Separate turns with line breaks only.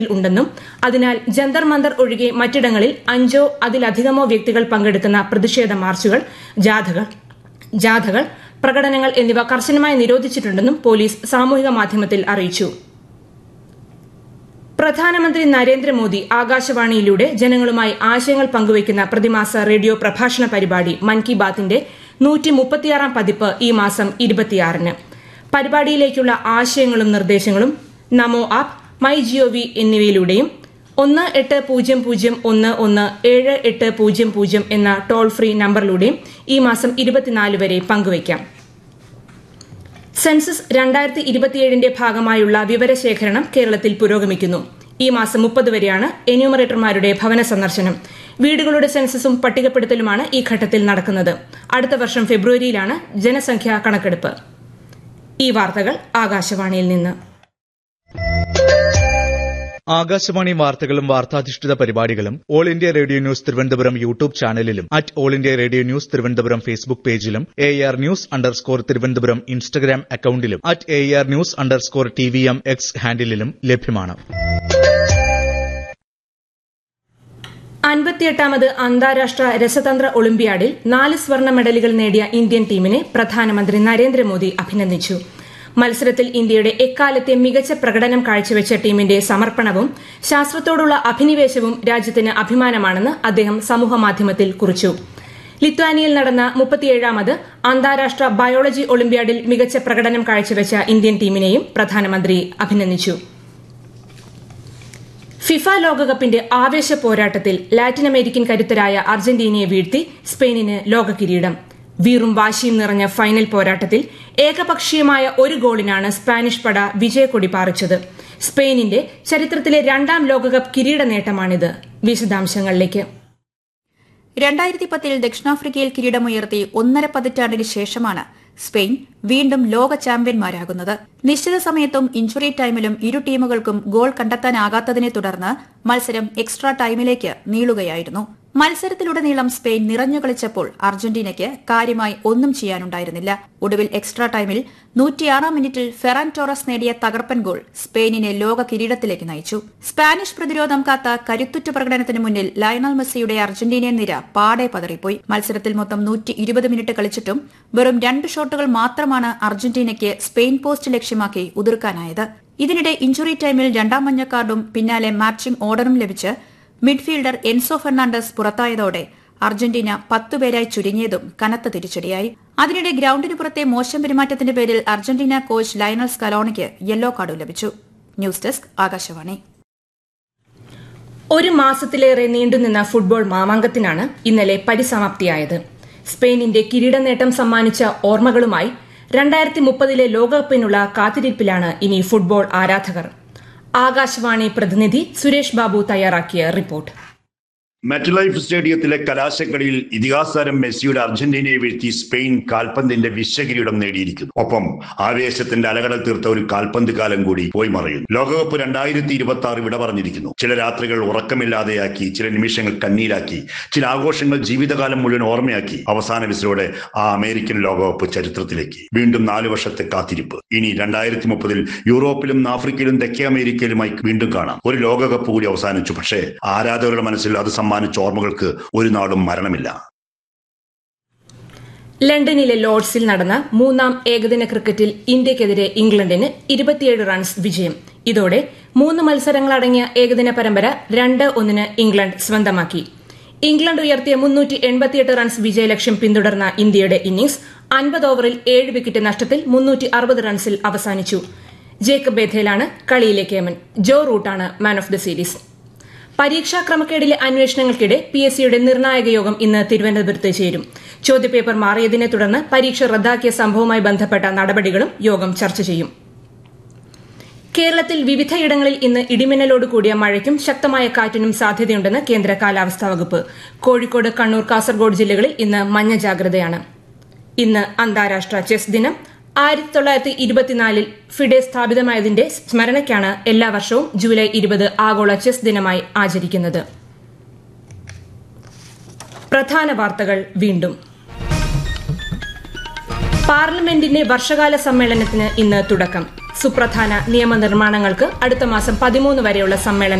ഉണ്ടെന്നും അതിനാൽ ജന്തർ മന്ദർ ഒഴികെ മറ്റിടങ്ങളിൽ അഞ്ചോ അതിലധികമോ വ്യക്തികൾ പങ്കെടുക്കുന്ന പ്രതിഷേധ മാർച്ചുകൾ ജാഥകൾ ജാഥകൾ പ്രകടനങ്ങൾ എന്നിവ കർശനമായി നിരോധിച്ചിട്ടുണ്ടെന്നും പോലീസ് സാമൂഹിക മാധ്യമത്തിൽ അറിയിച്ചു പ്രധാനമന്ത്രി നരേന്ദ്രമോദി ആകാശവാണിയിലൂടെ ജനങ്ങളുമായി ആശയങ്ങൾ പങ്കുവയ്ക്കുന്ന പ്രതിമാസ റേഡിയോ പ്രഭാഷണ പരിപാടി മൻ കി ബാത്തിന്റെ നൂറ്റിമുപ്പത്തിയാറാം പതിപ്പ് ഈ മാസം ഇരുപത്തിയാറിന് പരിപാടിയിലേക്കുള്ള ആശയങ്ങളും നിർദ്ദേശങ്ങളും നമോ ആപ്പ് മൈ ജിഒവി എന്നിവയിലൂടെയും ഒന്ന് എട്ട് പൂജ്യം പൂജ്യം ഒന്ന് ഒന്ന് ഏഴ് എട്ട് പൂജ്യം പൂജ്യം എന്ന ടോൾ ഫ്രീ നമ്പറിലൂടെയും ഈ മാസം ഇരുപത്തിനാല് വരെ പങ്കുവയ്ക്കാം സെൻസസ് രണ്ടായിരത്തി ഇരുപത്തിയേഴിന്റെ ഭാഗമായുള്ള വിവരശേഖരണം കേരളത്തിൽ പുരോഗമിക്കുന്നു ഈ മാസം മുപ്പത് വരെയാണ് എന്യൂമറേറ്റർമാരുടെ ഭവന സന്ദർശനം വീടുകളുടെ സെൻസസും പട്ടികപ്പെടുത്തലുമാണ് ഈ ഘട്ടത്തിൽ നടക്കുന്നത് അടുത്ത വർഷം ഫെബ്രുവരിയിലാണ് ജനസംഖ്യാ കണക്കെടുപ്പ് ഈ വാർത്തകൾ ആകാശവാണിയിൽ നിന്ന്
ആകാശവാണി വാർത്തകളും വാർത്താധിഷ്ഠിത പരിപാടികളും All India Radio News Thiruvananthapuram YouTube ചാനലിലും at All India Radio News Thiruvananthapuram Facebook പേജിലും A R news underscore Thiruvananthapuram Instagram അക്കൌണ്ടിലും at A R news underscore T V M X ഹാൻഡിലും ലഭ്യമാണ്
അൻപത്തിയെട്ടാമത് അന്താരാഷ്ട്ര രസതന്ത്ര ഒളിമ്പ്യാഡിൽ നാല് സ്വർണ്ണ മെഡലുകൾ നേടിയ ഇന്ത്യൻ ടീമിനെ പ്രധാനമന്ത്രി നരേന്ദ്രമോദി അഭിനന്ദിച്ചു മത്സരത്തിൽ ഇന്ത്യയുടെ എക്കാലത്തെ മികച്ച പ്രകടനം കാഴ്ചവെച്ച ടീമിന്റെ സമർപ്പണവും ശാസ്ത്രത്തോടുള്ള അഭിനിവേശവും രാജ്യത്തിന് അഭിമാനമാണെന്ന് അദ്ദേഹം സമൂഹമാധ്യമത്തിൽ കുറിച്ചു ലിത്വാനിയയിൽ നടന്ന മുപ്പത്തിയേഴാമത് അന്താരാഷ്ട്ര ബയോളജി ഒളിമ്പ്യാഡിൽ മികച്ച പ്രകടനം കാഴ്ചവെച്ച ഇന്ത്യൻ ടീമിനെയും പ്രധാനമന്ത്രി അഭിനന്ദിച്ചു ഫിഫ ലോകകപ്പിന്റെ ആവേശ പോരാട്ടത്തിൽ ലാറ്റിൻ അമേരിക്കൻ കരുത്തരായ അർജന്റീനയെ വീഴ്ത്തി സ്പെയിനിന് ലോക കിരീടം വീറും വാശിയും നിറഞ്ഞ ഫൈനൽ പോരാട്ടത്തിൽ ഏകപക്ഷീയമായ ഒരു ഗോളിനാണ് സ്പാനിഷ് പട വിജയക്കൊടി പാറിച്ചത് സ്പെയിനിന്റെ ചരിത്രത്തിലെ രണ്ടാം ലോകകപ്പ് കിരീട നേട്ടമാണിത് വിശദാംശങ്ങളിലേക്ക്
രണ്ടായിരത്തി പത്തിൽ ദക്ഷിണാഫ്രിക്കയിൽ കിരീടമുയർത്തി ഒന്നര പതിറ്റാണ്ടിന് ശേഷമാണ് സ്പെയിൻ വീണ്ടും ലോക ചാമ്പ്യന്മാരാകുന്നത് നിശ്ചിത സമയത്തും ഇഞ്ചുറി ടൈമിലും ഇരു ടീമുകൾക്കും ഗോൾ കണ്ടെത്താനാകാത്തതിനെ തുടർന്ന് മത്സരം എക്സ്ട്രാ ടൈമിലേക്ക് നീളുകയായിരുന്നു മത്സരത്തിലുടനീളം സ്പെയിൻ നിറഞ്ഞു കളിച്ചപ്പോൾ അർജന്റീനയ്ക്ക് കാര്യമായി ഒന്നും ചെയ്യാനുണ്ടായിരുന്നില്ല ഒടുവിൽ എക്സ്ട്രാ ടൈമിൽ നൂറ്റിയാറാം മിനിറ്റിൽ ഫെറാൻ ടോറസ് നേടിയ തകർപ്പൻ ഗോൾ സ്പെയിനിനെ ലോക കിരീടത്തിലേക്ക് നയിച്ചു സ്പാനിഷ് പ്രതിരോധം കാത്ത കരുത്തുറ്റ പ്രകടനത്തിന് മുന്നിൽ ലയണൽ മെസ്സിയുടെ അർജന്റീനിയൻ നിര പാടെ പതറിപ്പോയി മത്സരത്തിൽ മൊത്തം നൂറ്റി ഇരുപത് മിനിറ്റ് കളിച്ചിട്ടും വെറും രണ്ട് ഷോട്ടുകൾ മാത്രമാണ് അർജന്റീനയ്ക്ക് സ്പെയിൻ പോസ്റ്റ് ലക്ഷ്യമാക്കി ഉതിർക്കാനായത് ഇതിനിടെ ഇഞ്ചുറി ടൈമിൽ രണ്ടാം മഞ്ഞ കാർഡും പിന്നാലെ മാച്ചിംഗ് ഓർഡറും ലഭിച്ച് മിഡ്ഫീൽഡർ എൻസോ ഫെർണാണ്ടസ് പുറത്തായതോടെ അർജന്റീന പത്തുപേരായി ചുരുങ്ങിയതും കനത്ത തിരിച്ചടിയായി അതിനിടെ ഗ്രൌണ്ടിന് പുറത്തെ മോശം പെരുമാറ്റത്തിന്റെ പേരിൽ അർജന്റീന കോച്ച് ലയണൽ സ്കലോണിക്ക് യെല്ലോ കാർഡും ലഭിച്ചു ന്യൂസ് ഡെസ്ക് ആകാശവാണി
ഒരു മാസത്തിലേറെ നീണ്ടുനിന്ന ഫുട്ബോൾ മാമാങ്കത്തിനാണ് ഇന്നലെ പരിസമാപ്തിയായത് സ്പെയിനിന്റെ കിരീട നേട്ടം സമ്മാനിച്ച ഓർമ്മകളുമായി രണ്ടായിരത്തി മുപ്പതിലെ ലോകകപ്പിനുള്ള കാത്തിരിപ്പിലാണ് ഇനി ഫുട്ബോൾ ആരാധകർ ആകാശവാണി പ്രതിനിധി സുരേഷ് ബാബു തയ്യാറാക്കിയ റിപ്പോർട്ട്
മെറ്റലൈഫ് സ്റ്റേഡിയത്തിലെ കലാശക്കളിയിൽ ഇതിഹാസതാരം മെസ്സിയുടെ അർജന്റീനയെ വീഴ്ത്തി സ്പെയിൻ കാൽപന്തിന്റെ വിശ്വകിരീടം നേടിയിരിക്കുന്നു ഒപ്പം ആവേശത്തിന്റെ അലകടൽ തീർത്ത ഒരു കാൽപന്ത് കാലം കൂടി പോയി മറയുന്നു ലോകകപ്പ് രണ്ടായിരത്തി ഇരുപത്തി ആറ് വിട പറഞ്ഞിരിക്കുന്നു ചില രാത്രികൾ ഉറക്കമില്ലാതെയാക്കി ചില നിമിഷങ്ങൾ കണ്ണീരാക്കി ചില ആഘോഷങ്ങൾ ജീവിതകാലം മുഴുവൻ ഓർമ്മയാക്കി അവസാന വിസിലോടെ ആ അമേരിക്കൻ ലോകകപ്പ് ചരിത്രത്തിലേക്ക് വീണ്ടും നാലു വർഷത്തെ കാത്തിരിപ്പ് ഇനി രണ്ടായിരത്തി മുപ്പതിൽ യൂറോപ്പിലും ആഫ്രിക്കയിലും തെക്കേ അമേരിക്കയിലുമായി വീണ്ടും കാണാം ഒരു ലോകകപ്പ് കൂടി അവസാനിച്ചു പക്ഷേ ആരാധകരുടെ മനസ്സിൽ അത് സമ്മാനിച്ച ഓർമ്മകൾക്ക് ഒരു നാളും മരണമില്ല
ലണ്ടനിലെ ലോർഡ്സിൽ നടന്ന മൂന്നാം ഏകദിന ക്രിക്കറ്റിൽ ഇന്ത്യക്കെതിരെ ഇംഗ്ലണ്ടിന് ഇരുപത്തിയേഴ് റൺസ് വിജയം ഇതോടെ മൂന്ന് മത്സരങ്ങളടങ്ങിയ ഏകദിന പരമ്പര രണ്ട് ഒന്നിന് ഇംഗ്ലണ്ട് സ്വന്തമാക്കി ഇംഗ്ലണ്ട് ഉയർത്തിയ മുന്നൂറ്റി എൺപത്തിയെട്ട് റൺസ് വിജയലക്ഷ്യം പിന്തുടർന്ന ഇന്ത്യയുടെ ഇന്നിംഗ്സ് അൻപത് ഓവറിൽ ഏഴ് വിക്കറ്റ് നഷ്ടത്തിൽ മുന്നൂറ്റി അറുപത് റൺസിൽ അവസാനിച്ചു ജേക്കബ് ബേഥേലാണ് കളിയിലെ കേമൻ ജോ റൂട്ടാണ് മാൻ ഓഫ് ദ സീരീസ് പരീക്ഷാ ക്രമക്കേടിലെ അന്വേഷണങ്ങൾക്കിടെ പി എസ് സിയുടെ നിർണായക യോഗം ഇന്ന് തിരുവനന്തപുരത്ത് ചേരും ചോദ്യപേപ്പർ മാറിയതിനെ തുടർന്ന് പരീക്ഷ റദ്ദാക്കിയ സംഭവവുമായി ബന്ധപ്പെട്ട നടപടികളും യോഗം ചർച്ച ചെയ്യും കേരളത്തിൽ വിവിധയിടങ്ങളിൽ ഇന്ന് ഇടിമിന്നലോട് കൂടിയ മഴയ്ക്കും ശക്തമായ കാറ്റിനും സാധ്യതയുണ്ടെന്ന് കേന്ദ്ര കാലാവസ്ഥാ വകുപ്പ് കോഴിക്കോട് കണ്ണൂർ കാസർഗോഡ് ജില്ലകളിൽ ഇന്ന് മഞ്ഞ ജാഗ്രതയാണ് ഇന്ന് അന്താരാഷ്ട്ര ചെസ് ദിനം ആയിരത്തി തൊള്ളായിരത്തി ഇരുപത്തിനാലിൽ ഫിഡെ സ്ഥാപിതമായതിന്റെ സ്മരണയ്ക്കാണ് എല്ലാ വർഷവും ജൂലൈ ഇരുപത് ആഗോള ചെസ് ദിനമായി ആചരിക്കുന്നത് പ്രധാന വാർത്തകൾ വീണ്ടും പാർലമെന്റിന്റെ വർഷകാല സമ്മേളനത്തിന് ഇന്ന് തുടക്കം സുപ്രധാന നിയമനിർമ്മാണങ്ങൾക്ക് അടുത്ത മാസം പതിമൂന്ന് വരെയുള്ള സമ്മേളനം